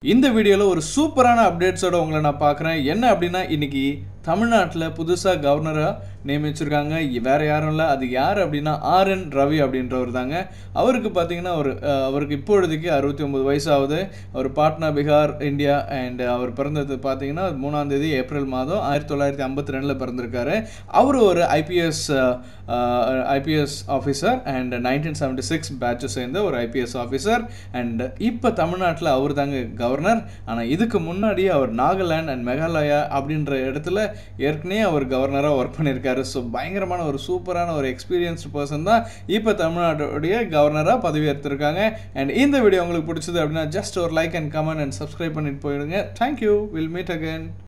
இந்த வீடியோவில் ஒரு சூப்பரான அப்டேட்ஸோட உங்களை நான் பார்க்குறேன் என்ன அப்படின்னா இன்னைக்கு தமிழ்நாட்டில் புதுசாக கவர்னராக நியமிச்சிருக்காங்க வேறு யாரும் இல்லை அது யார் அப்படின்னா ஆர் என் ரவி அப்படின்றவர் தாங்க அவருக்கு பார்த்தீங்கன்னா ஒரு அஹ், அவருக்கு இப்பொழுதைக்கு அறுபத்தி ஒம்பது வயசு ஆகுது அவர் பாட்னா பீகார் இந்தியா அண்ட் அவர் பிறந்தது பார்த்தீங்கன்னா மூணாம் தேதி ஏப்ரல் மாதம் ஆயிரத்தி தொள்ளாயிரத்தி ஐம்பத்தி ரெண்டில் பிறந்திருக்காரு அவர் ஒரு IPS IPS officer and nineteen seventy six பேட்சை சேர்ந்த ஒரு ஐபிஎஸ் ஆஃபீஸர் அண்ட் இப்போ தமிழ்நாட்டில் அவர் தாங்க கவர்னர் ஆனால் இதுக்கு முன்னாடி அவர் நாகாலாந்து அண்ட் மெகாலயா அப்படின்ற இடத்துல ஏற்கனவே அவர் கவர்னராக ஒர்க் பண்ணியிருக்காரு ஸோ பயங்கரமான ஒரு சூப்பரான ஒரு எக்ஸ்பீரியன்ஸ்டு பர்சன் தான் இப்போ தமிழ்நாட்டுடைய கவர்னராக பதவி எடுத்திருக்காங்க அண்ட் இந்த வீடியோ உங்களுக்கு பிடிச்சது அப்படின்னா ஜஸ்ட் ஒரு like and comment and subscribe பண்ணிட்டு போயிடுங்க தேங்க்யூ வில் மீட் அகைன்